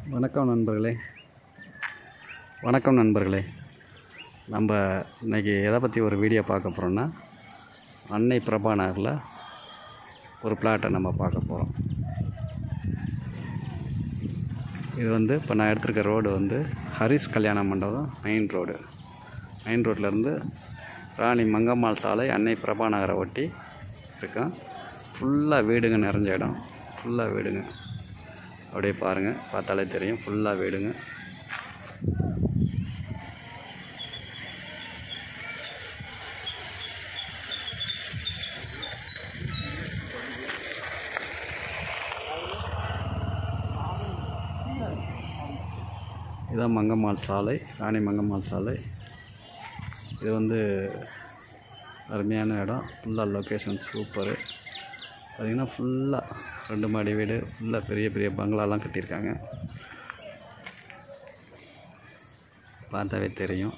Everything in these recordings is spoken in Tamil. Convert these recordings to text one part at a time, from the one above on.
வணக்கம் நண்பர்களே வணக்கம் நண்பர்களே நம்ம இன்றைக்கி எதை பற்றி ஒரு வீடியோ பார்க்க போகிறோன்னா அன்னை பிரபா நகரில் ஒரு பிளாட்டை நம்ம பார்க்க போகிறோம் இது வந்து இப்போ நான் எடுத்திருக்க ரோடு வந்து ஹரிஸ் கல்யாண மண்டபம் மெயின் ரோடு மெயின் ரோட்லேருந்து ராணி மங்கம்மாள் சாலை அன்னை பிரபா நகரை ஒட்டி இருக்கோம் ஃபுல்லாக வீடுங்க நிறைஞ்ச இடம் ஃபுல்லாக வீடுங்க அப்படியே பாருங்கள் பார்த்தாலே தெரியும் ஃபுல்லாக வீடுங்க இதான் மங்கம்மாள் சாலை ராணி மங்கம்மாள் சாலை இது வந்து அருமையான இடம் ஃபுல்லாக லொக்கேஷன் சூப்பரு பார்த்திங்கன்னா ஃபுல்லாக ரெண்டு மாடி வீடு ஃபுல்லாக பெரிய பெரிய பங்களாலாம் கட்டியிருக்காங்க பார்த்தாவே தெரியும்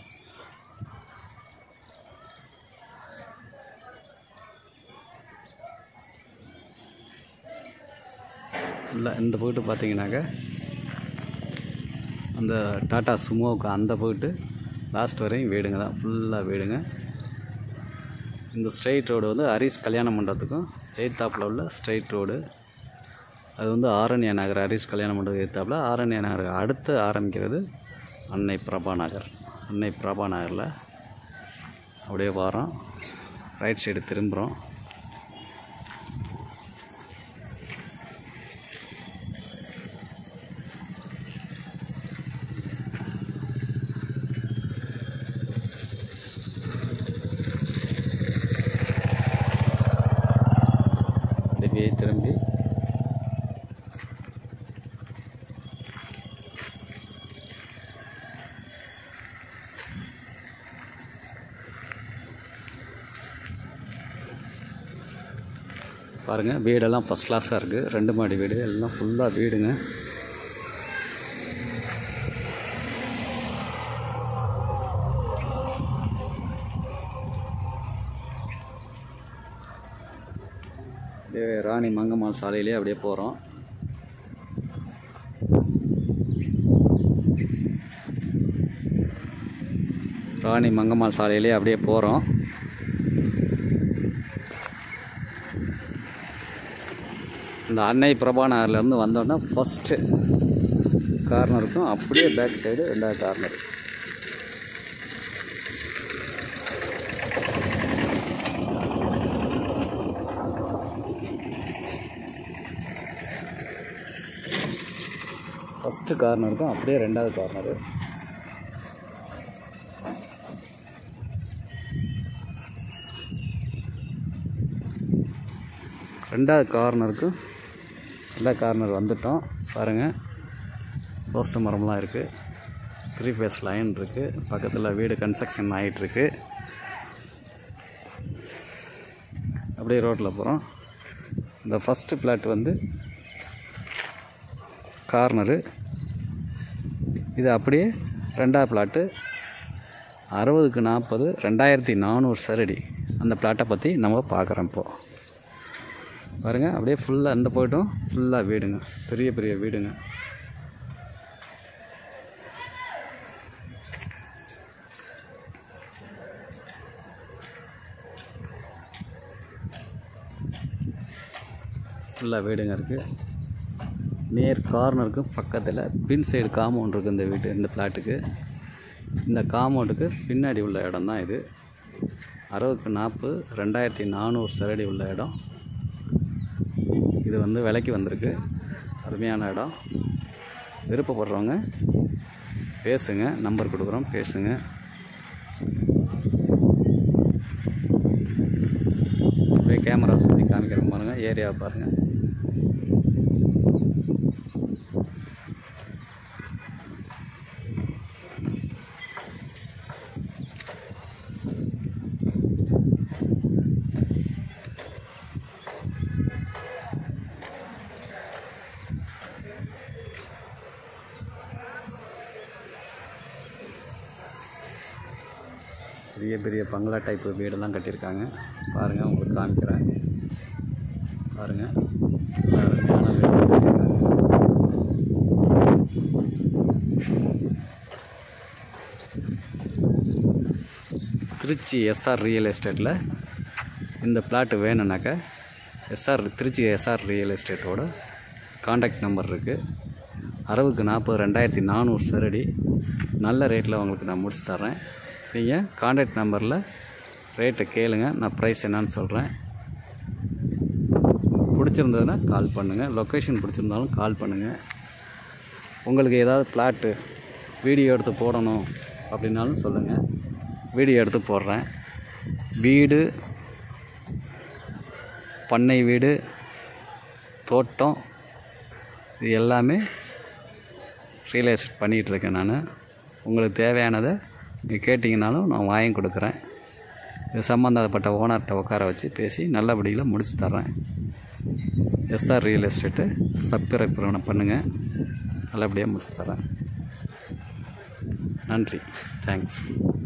ஃபுல்லாக இந்த போயிட்டு பார்த்தீங்கன்னாக்க அந்த டாட்டா சுமோவுக்கு அந்த போயிட்டு லாஸ்ட் வரையும் வீடுங்க தான் ஃபுல்லாக வீடுங்க இந்த ஸ்ட்ரெயிட் ரோடு வந்து ஹரிஸ் கல்யாண மண்டபத்துக்கும் எய்த்தாப்பில் உள்ள ஸ்ட்ரெயிட் ரோடு அது வந்து ஆரண்ய நகர் ஹரிஸ் கல்யாண மண்டபம் எய்த்தாப்பில் ஆரண்ய நகர் அடுத்து ஆரம்பிக்கிறது அன்னை பிரபா நகர் அன்னை பிரபா நகரில் அப்படியே வரோம் ரைட் சைடு திரும்புகிறோம் அப்படியே திரும்பி பாருங்கள் வீடெல்லாம் ஃபஸ்ட் கிளாஸாக இருக்குது ரெண்டு மாடி வீடு எல்லாம் ஃபுல்லாக வீடுங்க அப்படியே ராணி மங்கம்மாள் சாலையிலே அப்படியே போகிறோம் ராணி மங்கம்மாள் சாலையிலே அப்படியே போகிறோம் இந்த அன்னை பிரபா நகர்லேருந்து வந்தோன்னா ஃபஸ்ட்டு கார்னருக்கும் அப்படியே பேக் சைடு ரெண்டாவது கார்னர் ஃபஸ்ட்டு கார்னருக்கும் அப்படியே ரெண்டாவது கார்னரு ரெண்டாவது கார்னருக்கு ரெண்டாவது கார்னர் வந்துட்டோம் பாருங்கள் போஸ்ட் மரம்லாம் இருக்குது த்ரீ ஃபேஸ் லைன் இருக்குது பக்கத்தில் வீடு கன்ஸ்ட்ரக்ஷன் ஆகிட்டுருக்கு அப்படியே ரோட்டில் போகிறோம் இந்த ஃபஸ்ட்டு பிளாட் வந்து கார்னரு இது அப்படியே ரெண்டாவது பிளாட்டு அறுபதுக்கு நாற்பது ரெண்டாயிரத்தி நானூறு சரடி அந்த பிளாட்டை பற்றி நம்ம பார்க்குறோம் இப்போது பாருங்கள் அப்படியே ஃபுல்லாக இந்த போய்ட்டும் ஃபுல்லாக வீடுங்க பெரிய பெரிய வீடுங்க ஃபுல்லாக வீடுங்க இருக்குது நேர் கார்னருக்கு பக்கத்தில் பின் சைடு காம்பவுண்ட் இருக்குது இந்த வீட்டு இந்த பிளாட்டுக்கு இந்த காம்பவுண்டுக்கு பின்னாடி உள்ள இடம் தான் இது அறுபதுக்கு நாற்பது ரெண்டாயிரத்தி நானூறு சரடி உள்ள இடம் இது வந்து விலைக்கு வந்திருக்கு அருமையான இடம் விருப்பப்படுறவங்க பேசுங்க நம்பர் கொடுக்குறோம் பேசுங்க அப்படியே கேமரா சுற்றி காமிக்கிறோம் பாருங்கள் ஏரியாவை பாருங்கள் பெரிய பெரிய பங்களா டைப்பு வீடெல்லாம் கட்டியிருக்காங்க பாருங்கள் உங்களுக்கு காமிக்கிறேன் பாருங்கள் அருமையான வீடு கட்டியிருக்காங்க திருச்சி எஸ்ஆர் ரியல் எஸ்டேட்டில் இந்த பிளாட்டு வேணும்னாக்கா எஸ்ஆர் திருச்சி எஸ்ஆர் ரியல் எஸ்டேட்டோட காண்டாக்ட் நம்பர் இருக்குது அறுபதுக்கு நாற்பது ரெண்டாயிரத்தி நானூறு சரடி நல்ல ரேட்டில் உங்களுக்கு நான் முடிச்சு தர்றேன் நீங்கள் காண்டாக்ட் நம்பரில் ரேட்டை கேளுங்க நான் ப்ரைஸ் என்னன்னு சொல்கிறேன் பிடிச்சிருந்ததுன்னா கால் பண்ணுங்கள் லொக்கேஷன் பிடிச்சிருந்தாலும் கால் பண்ணுங்கள் உங்களுக்கு ஏதாவது பிளாட்டு வீடியோ எடுத்து போடணும் அப்படின்னாலும் சொல்லுங்கள் வீடியோ எடுத்து போடுறேன் வீடு பண்ணை வீடு தோட்டம் இது எல்லாமே ரியல் எஸ்டேட் பண்ணிகிட்ருக்கேன் நான் உங்களுக்கு தேவையானதை நீங்கள் கேட்டிங்கனாலும் நான் வாங்கி கொடுக்குறேன் இது சம்மந்தப்பட்ட ஓனர்கிட்ட உட்கார வச்சு பேசி நல்லபடியில் முடிச்சு தர்றேன் எஸ்ஆர் ரியல் எஸ்டேட்டு சப்ஸ்கிரைப் பண்ணுங்கள் நல்லபடியாக முடிச்சு தரேன் நன்றி தேங்க்ஸ்